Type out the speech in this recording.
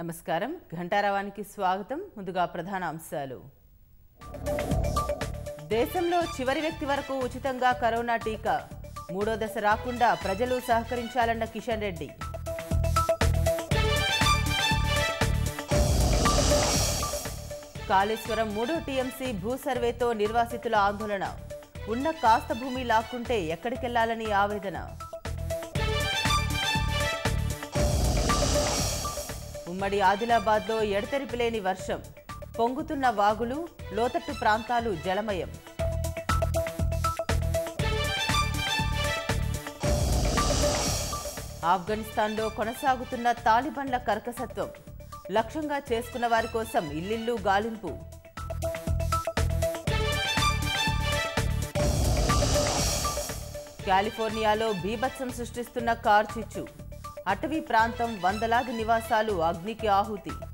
నమస్కారం ఘంటారావానికి స్వాగతం ముందుగా ప్రధాన అంశాలు దేశంలో చివరి వ్యక్తి వరకు ఉచితంగా కరోనా టీకా మూడో దశ రాకుండా ప్రజలు సహకరించాలన్న కిషన్ రెడ్డి కాళేశ్వరం మూడో టీఎంసీ భూ సర్వేతో నిర్వాసితుల ఆందోళన ఉన్న కాస్త భూమి లాక్కుంటే ఎక్కడికెళ్లాలని ఆవేదన ఉమ్మడి ఆదిలాబాద్లో ఎడతెరిపిలేని వర్షం పొంగుతున్న వాగులు లోతట్టు ప్రాంతాలు జలమయం ఆఫ్ఘనిస్తాన్లో కొనసాగుతున్న తాలిబన్ల కర్కసత్వం లక్ష్యంగా చేసుకున్న వారి కోసం ఇల్లిల్లు గాలింపు కాలిఫోర్నియాలో బీభత్సం సృష్టిస్తున్న కార్ చిచ్చు అటవీ ప్రాంతం వందలాది నివాసాలు అగ్నికి ఆహుతి